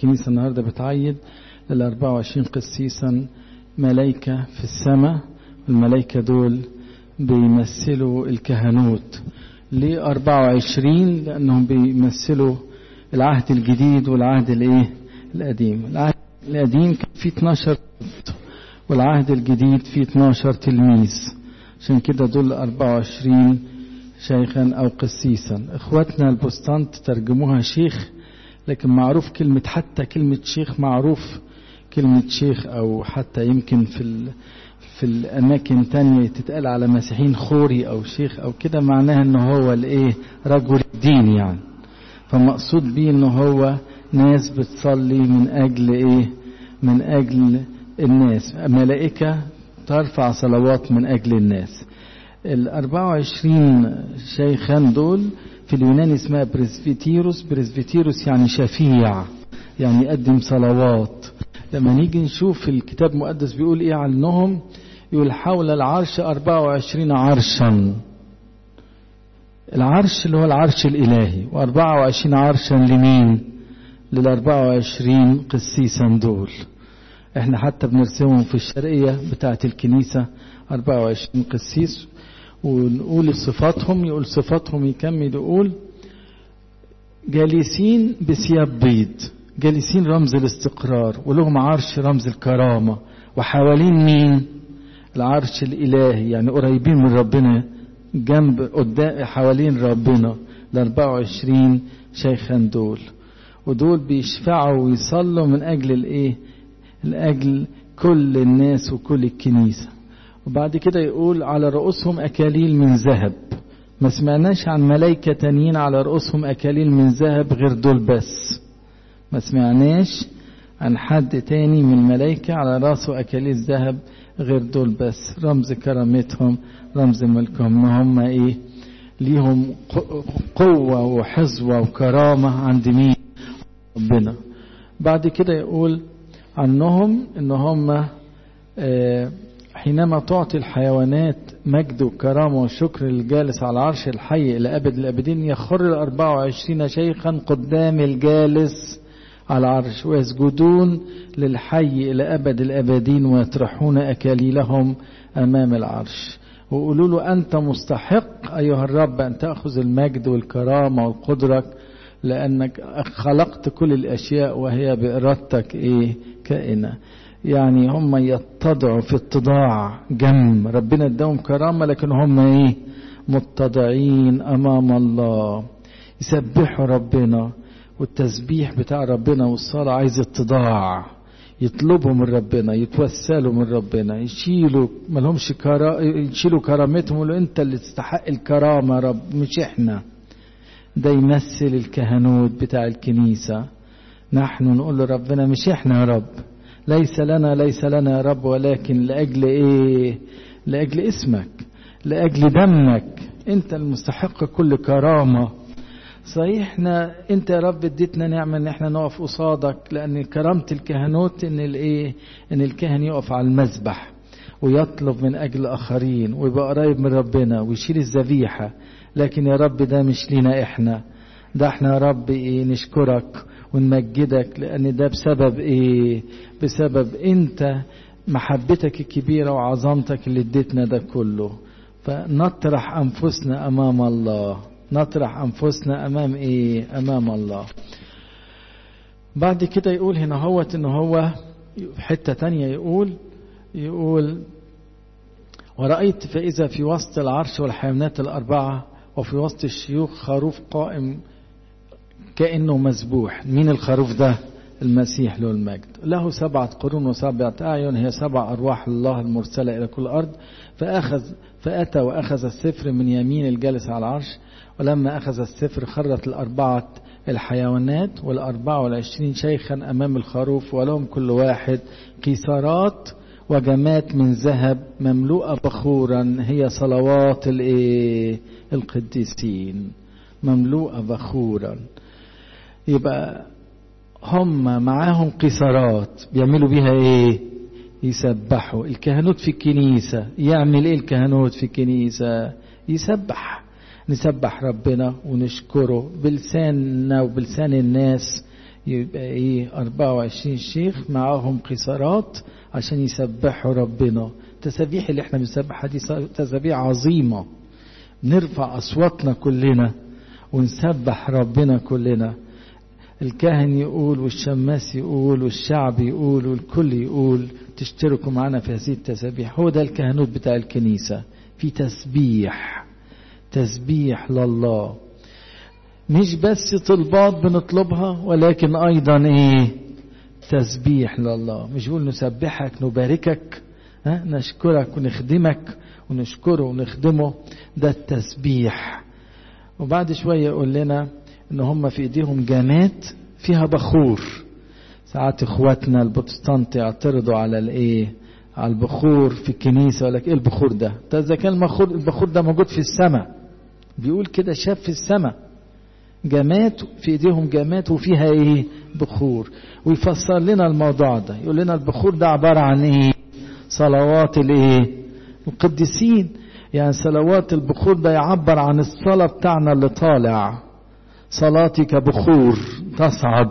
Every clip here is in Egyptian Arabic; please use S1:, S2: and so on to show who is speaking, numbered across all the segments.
S1: الكنيسة النهاردة بتعيد لل 24 قسيسا ملايكة في السماء الملايكة دول بيمثلوا الكهنوت ليه 24 لأنهم بيمثلوا العهد الجديد والعهد الايه القديم العهد القديم كان فيه 12 والعهد الجديد فيه 12 تلميذ عشان كده دول 24 شيخا أو قسيسا إخواتنا البستانت ترجموها شيخ لكن معروف كلمة حتى كلمة شيخ معروف كلمة شيخ أو حتى يمكن في ال في الأماكن تانية تتقال على مسيحيين خوري أو شيخ أو كده معناها إن هو الإيه رجل الدين يعني فمقصود بيه إن هو ناس بتصلي من أجل إيه من أجل الناس ملائكة ترفع صلوات من أجل الناس ال 24 شيخا دول في اليونان اسمها بريسبيتيروس بريسبيتيروس يعني شفيع يعني يقدم صلوات لما نيجي نشوف الكتاب المقدس بيقول ايه عنهم يقول حول العرش 24 عرشا العرش اللي هو العرش الإلهي و24 عرشا لمين لل 24 قسيسا دول احنا حتى بنرسمهم في الشرقية بتاعة الكنيسة 24 قسيس ونقول صفاتهم يقول صفاتهم يكمل يقول جالسين بثياب بيض جالسين رمز الاستقرار ولهم عرش رمز الكرامة وحوالين مين العرش الإلهي يعني قريبين من ربنا جنب قدام حوالين ربنا ال 24 شيخا دول ودول بيشفعوا ويصلوا من أجل الإيه لأجل كل الناس وكل الكنيسة وبعد كده يقول على رؤوسهم أكاليل من ذهب ما سمعناش عن ملايكة تانيين على رؤوسهم أكاليل من ذهب غير دول بس ما سمعناش عن حد تاني من الملائكة على راسه أكاليل ذهب غير دول بس رمز كرامتهم رمز ملكهم ان هم ايه ليهم قوة وحظوة وكرامة عند مين ربنا بعد كده يقول عنهم ان هم آه حينما تعطي الحيوانات مجد وكرامة وشكر للجالس على العرش الحي إلى أبد الأبدين يخر الأربعة وعشرين شيخا قدام الجالس على العرش ويسجدون للحي إلى أبد الأبدين ويطرحون أكاليلهم أمام العرش وقولوا له أنت مستحق أيها الرب أن تأخذ المجد والكرامة والقدرة لأنك خلقت كل الأشياء وهي بإرادتك إيه كائنة يعني هم يتضعوا في اتضاع جم ربنا اداهم كرامة لكن هم ايه متضعين امام الله يسبحوا ربنا والتسبيح بتاع ربنا والصلاة عايز اتضاع يطلبوا من ربنا يتوسلوا من ربنا يشيلوا ملهمش كرا... يشيلوا كرامتهم يقولوا انت اللي تستحق الكرامة رب مش احنا ده يمثل الكهنوت بتاع الكنيسة نحن نقول لربنا مش احنا يا رب ليس لنا ليس لنا يا رب ولكن لأجل إيه لأجل اسمك لأجل دمك أنت المستحق كل كرامة صحيح احنا انت يا رب اديتنا نعمة ان احنا نقف قصادك لان كرامة الكهنوت ان الايه ان الكاهن يقف على المذبح ويطلب من اجل اخرين ويبقى قريب من ربنا ويشيل الذبيحة لكن يا رب ده مش لينا احنا ده احنا يا رب ايه نشكرك ونمجدك لأن ده بسبب إيه بسبب أنت محبتك الكبيرة وعظمتك اللي اديتنا ده كله فنطرح أنفسنا أمام الله نطرح أنفسنا أمام إيه أمام الله بعد كده يقول هنا هوت إن هو حتة تانية يقول يقول ورأيت فإذا في وسط العرش والحيوانات الأربعة وفي وسط الشيوخ خروف قائم كأنه مذبوح مين الخروف ده المسيح له المجد له سبعة قرون وسبعة أعين هي سبع أرواح الله المرسلة إلى كل الأرض فأخذ فأتى وأخذ السفر من يمين الجالس على العرش ولما أخذ السفر خرت الأربعة الحيوانات والأربعة والعشرين شيخا أمام الخروف ولهم كل واحد قيصارات وجمات من ذهب مملوءة بخورا هي صلوات القديسين مملوءة بخورا يبقى هم معاهم قيصرات بيعملوا بيها ايه يسبحوا الكهنوت في الكنيسة يعمل ايه الكهنوت في الكنيسة يسبح نسبح ربنا ونشكره بلساننا وبلسان الناس يبقى ايه 24 شيخ معاهم قيصرات عشان يسبحوا ربنا التسابيح اللي احنا بنسبحها دي تسابيح عظيمة نرفع أصواتنا كلنا ونسبح ربنا كلنا الكاهن يقول والشماس يقول والشعب يقول والكل يقول تشتركوا معنا في هذه التسابيح هو ده الكهنوت بتاع الكنيسة في تسبيح تسبيح لله مش بس طلبات بنطلبها ولكن ايضا ايه تسبيح لله مش بقول نسبحك نباركك ها نشكرك ونخدمك ونشكره ونخدمه ده التسبيح وبعد شوية يقول لنا ان هم في ايديهم جامات فيها بخور ساعات اخواتنا البروتستانت يعترضوا على الايه على البخور في الكنيسة يقول لك ايه البخور ده ده اذا كان البخور البخور ده موجود في السماء بيقول كده شاف في السماء جامات في ايديهم جامات وفيها ايه بخور ويفسر لنا الموضوع ده يقول لنا البخور ده عبارة عن ايه صلوات الايه القديسين يعني صلوات البخور ده يعبر عن الصلاة بتاعنا اللي طالع صلاتي كبخور تصعد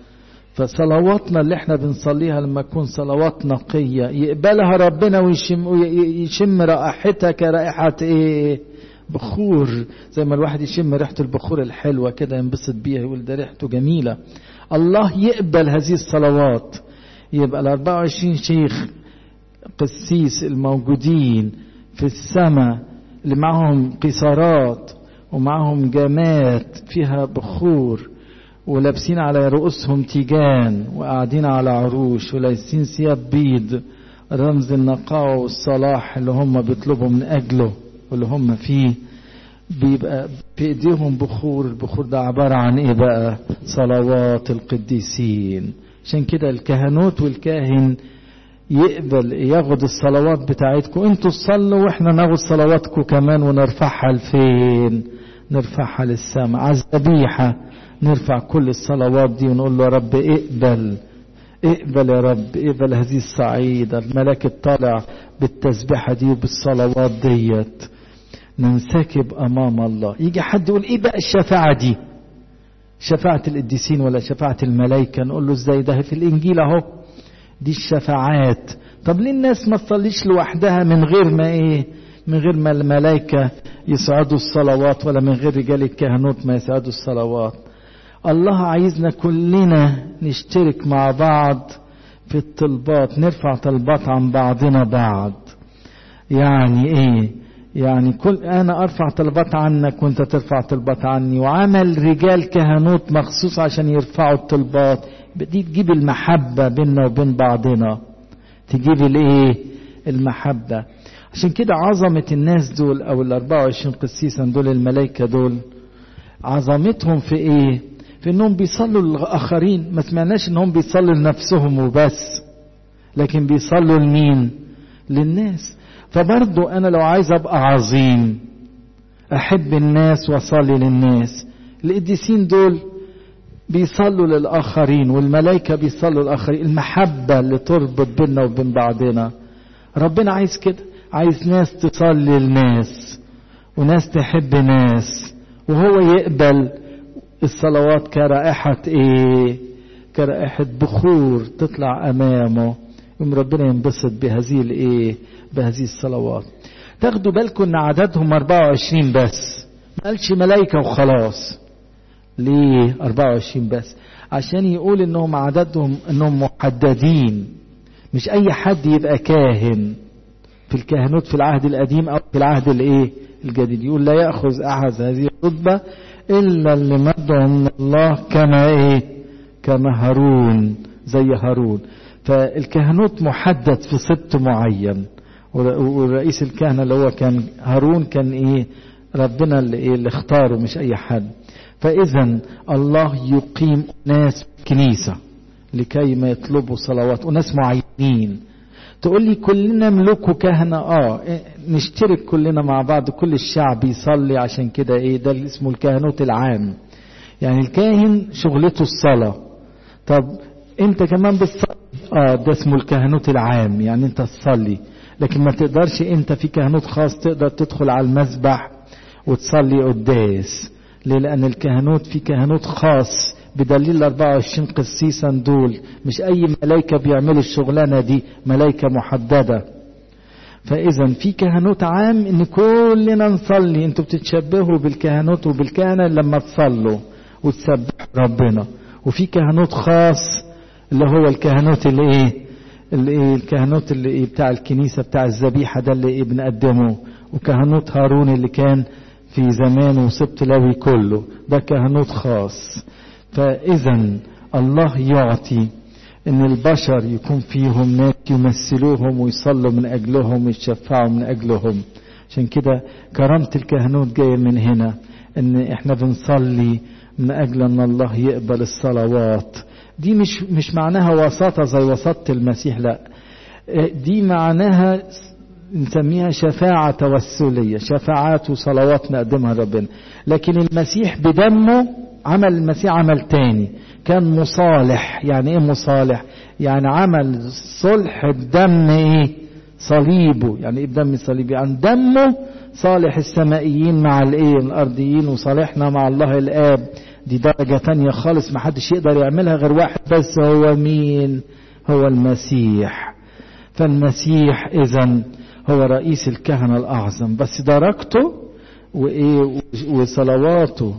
S1: فصلواتنا اللي احنا بنصليها لما تكون صلوات نقية يقبلها ربنا ويشم, ويشم رائحتها كرائحة ايه بخور زي ما الواحد يشم ريحة البخور الحلوة كده ينبسط بيها يقول ده ريحته جميلة الله يقبل هذه الصلوات يبقى ال 24 شيخ قسيس الموجودين في السماء اللي معهم قيصارات ومعهم جامات فيها بخور ولابسين على رؤوسهم تيجان وقاعدين على عروش ولابسين ثياب بيض رمز النقاوة والصلاح اللي هم بيطلبوا من أجله واللي هم فيه بيبقى في ايديهم بخور البخور ده عبارة عن ايه بقى صلوات القديسين عشان كده الكهنوت والكاهن يقبل ياخد الصلوات بتاعتكم انتوا تصلوا واحنا ناخد صلواتكم كمان ونرفعها لفين نرفعها للسماء على الذبيحة نرفع كل الصلوات دي ونقول له يا رب اقبل اقبل يا رب اقبل هذه الصعيدة الملاك الطالع بالتسبيحة دي وبالصلوات ديت ننسكب امام الله يجي حد يقول ايه بقى الشفاعة دي شفاعة القديسين ولا شفاعة الملائكة نقول له ازاي ده في الانجيل اهو دي الشفاعات طب ليه الناس ما تصليش لوحدها من غير ما ايه من غير ما الملائكة يسعدوا الصلوات ولا من غير رجال الكهنوت ما يسعدوا الصلوات الله عايزنا كلنا نشترك مع بعض في الطلبات نرفع طلبات عن بعضنا بعض يعني ايه يعني كل انا ارفع طلبات عنك وانت ترفع طلبات عني وعمل رجال كهنوت مخصوص عشان يرفعوا الطلبات دي تجيب المحبة بيننا وبين بعضنا تجيب الايه المحبة عشان كده عظمة الناس دول او ال 24 قسيسا دول الملائكة دول عظمتهم في ايه في انهم بيصلوا للاخرين ما سمعناش انهم بيصلوا لنفسهم وبس لكن بيصلوا لمين للناس فبرضو انا لو عايز ابقى عظيم احب الناس واصلي للناس القديسين دول بيصلوا للاخرين والملائكه بيصلوا للاخرين المحبه اللي تربط بيننا وبين بعضنا ربنا عايز كده عايز ناس تصلي لناس وناس تحب ناس وهو يقبل الصلوات كرائحة ايه كرائحة بخور تطلع امامه يوم ربنا ينبسط بهذه الايه بهذه الصلوات تاخدوا بالكم ان عددهم 24 بس ما قالش ملائكة وخلاص ليه 24 بس عشان يقول انهم عددهم انهم محددين مش اي حد يبقى كاهن في الكهنوت في العهد القديم او في العهد الايه الجديد يقول لا ياخذ احد هذه الرتبه الا اللي مدعو من الله كما ايه كما هارون زي هارون فالكهنوت محدد في سبت معين ورئيس الكهنة اللي هو كان هارون كان ايه ربنا اللي, إيه اللي اختاره مش اي حد فاذا الله يقيم ناس كنيسة لكي ما يطلبوا صلوات وناس معينين تقول لي كلنا ملوك كهنة اه نشترك كلنا مع بعض كل الشعب يصلي عشان كده ايه ده اللي اسمه الكهنوت العام يعني الكاهن شغلته الصلاة طب انت كمان بتصلي اه ده اسمه الكهنوت العام يعني انت تصلي لكن ما تقدرش انت في كهنوت خاص تقدر تدخل على المسبح وتصلي قداس ليه لان الكهنوت في كهنوت خاص بدليل ال 24 قسيسا دول مش اي ملائكة بيعملوا الشغلانة دي ملائكة محددة فاذا في كهنوت عام ان كلنا نصلي انتوا بتتشبهوا بالكهنوت وبالكهنة لما تصلوا وتسبحوا ربنا وفي كهنوت خاص اللي هو الكهنوت اللي ايه اللي ايه الكهنوت اللي ايه بتاع الكنيسة بتاع الذبيحة ده اللي ايه بنقدمه وكهنوت هارون اللي كان في زمان وسبت لوي كله ده كهنوت خاص فاذا الله يعطي ان البشر يكون فيهم ناس يمثلوهم ويصلوا من اجلهم ويشفعوا من اجلهم عشان كده كرامة الكهنوت جاية من هنا ان احنا بنصلي من اجل ان الله يقبل الصلوات دي مش مش معناها وساطة زي وساطة المسيح لا دي معناها نسميها شفاعة توسلية شفاعات وصلوات نقدمها لربنا لكن المسيح بدمه عمل المسيح عمل تاني كان مصالح يعني ايه مصالح يعني عمل صلح بدم ايه صليبه يعني ايه بدم صليب يعني دمه صالح السمائيين مع الايه الارضيين وصالحنا مع الله الاب دي درجة تانية خالص ما حدش يقدر يعملها غير واحد بس هو مين هو المسيح فالمسيح اذا هو رئيس الكهنة الأعظم بس درجته وإيه وصلواته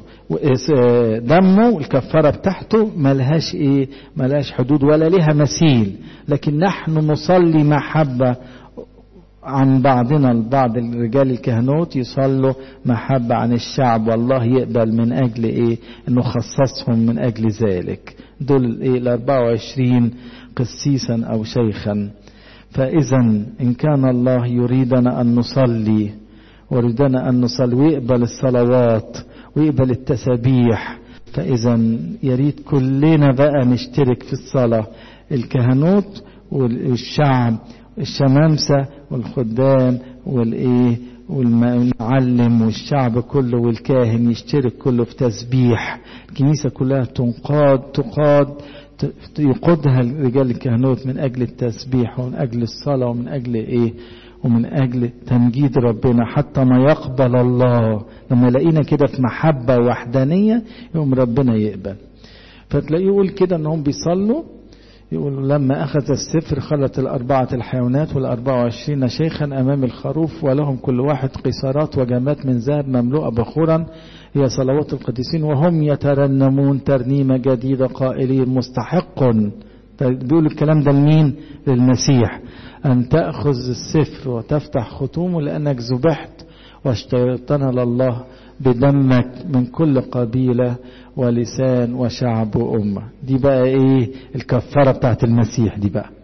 S1: دمه الكفارة بتاعته ملهاش إيه ملهاش حدود ولا لها مثيل لكن نحن نصلي محبة عن بعضنا البعض الرجال الكهنوت يصلوا محبة عن الشعب والله يقبل من أجل إيه إنه خصصهم من أجل ذلك دول الإيه ال 24 قسيسا أو شيخا فإذا إن كان الله يريدنا أن نصلي ويريدنا أن نصلي ويقبل الصلوات ويقبل التسابيح فإذا يريد كلنا بقى نشترك في الصلاة الكهنوت والشعب الشمامسة والخدام والإيه والمعلم والشعب كله والكاهن يشترك كله في تسبيح الكنيسة كلها تنقاد تقاد يقودها رجال الكهنوت من أجل التسبيح ومن أجل الصلاة ومن أجل إيه ومن أجل تمجيد ربنا حتى ما يقبل الله لما لقينا كده في محبة وحدانية يقوم ربنا يقبل فتلاقيه يقول كده أنهم بيصلوا يقول لما أخذ السفر خلت الأربعة الحيوانات والأربعة وعشرين شيخا أمام الخروف ولهم كل واحد قيصارات وجمات من ذهب مملوءة بخورا هي صلوات القديسين وهم يترنمون ترنيمة جديدة قائلين مستحق بيقول الكلام ده لمين للمسيح أن تأخذ السفر وتفتح ختومه لأنك ذبحت واشترطنا لله بدمك من كل قبيلة ولسان وشعب وأمة دي بقى إيه الكفارة بتاعت المسيح دي بقى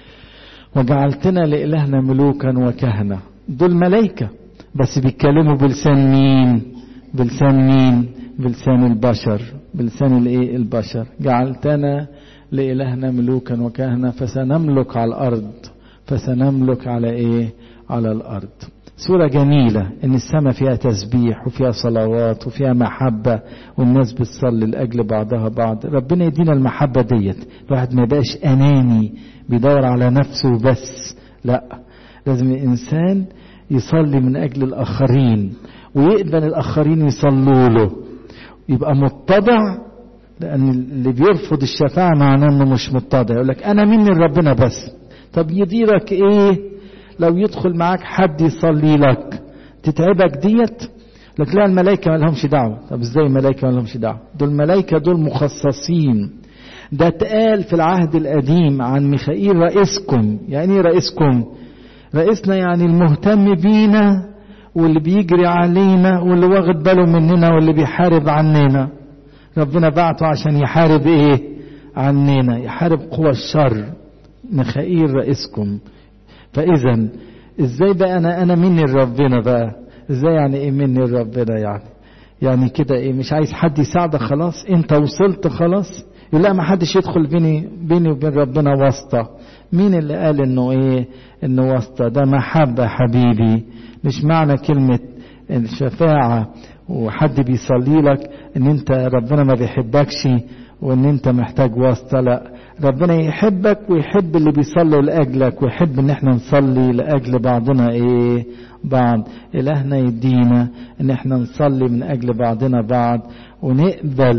S1: وجعلتنا لإلهنا ملوكا وكهنة دول ملايكة بس بيتكلموا بلسان مين بلسان مين بلسان البشر بلسان الايه البشر جعلتنا لإلهنا ملوكا وكهنة فسنملك على الأرض فسنملك على ايه على الأرض صورة جميلة ان السماء فيها تسبيح وفيها صلوات وفيها محبة والناس بتصلي لأجل بعضها بعض ربنا يدينا المحبة ديت الواحد ما يبقاش أناني بيدور على نفسه بس لا لازم الإنسان يصلي من أجل الآخرين ويقبل الآخرين يصلوا له يبقى متضع لأن اللي بيرفض الشفاعة معناه إنه مش متضع يقول لك أنا مني ربنا بس طب يديرك إيه لو يدخل معاك حد يصلي لك تتعبك ديت لك لا الملائكة ما لهمش دعوة طب ازاي الملائكة ما لهمش دعوة دول الملائكة دول مخصصين ده اتقال في العهد القديم عن ميخائيل رئيسكم يعني ايه رئيسكم رئيسنا يعني المهتم بينا واللي بيجري علينا واللي واخد باله مننا واللي بيحارب عننا ربنا بعته عشان يحارب ايه عننا يحارب قوى الشر ميخائيل رئيسكم فاذا ازاي بقى انا انا مني لربنا بقى ازاي يعني ايه مني لربنا يعني يعني كده ايه مش عايز حد يساعدك خلاص انت وصلت خلاص يقول لا ما حدش يدخل بيني بيني وبين ربنا واسطة مين اللي قال انه ايه انه واسطة ده محبة حبيبي مش معنى كلمة الشفاعة وحد بيصلي لك ان انت ربنا ما بيحبكش وان انت محتاج واسطة لا ربنا يحبك ويحب اللي بيصلوا لأجلك ويحب ان احنا نصلي لأجل بعضنا ايه بعض إلهنا يدينا ان احنا نصلي من أجل بعضنا بعض ونقبل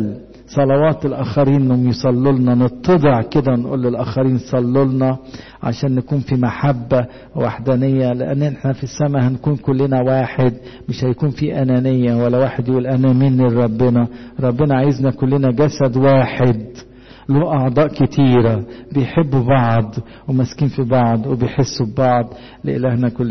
S1: صلوات الآخرين انهم يصلوا لنا نتضع كده نقول للآخرين صلوا لنا عشان نكون في محبة وحدانية لأن احنا في السماء هنكون كلنا واحد مش هيكون في أنانية ولا واحد يقول أنا مني لربنا ربنا عايزنا كلنا جسد واحد له أعضاء كتيرة بيحبوا بعض وماسكين في بعض وبيحسوا ببعض لإلهنا كل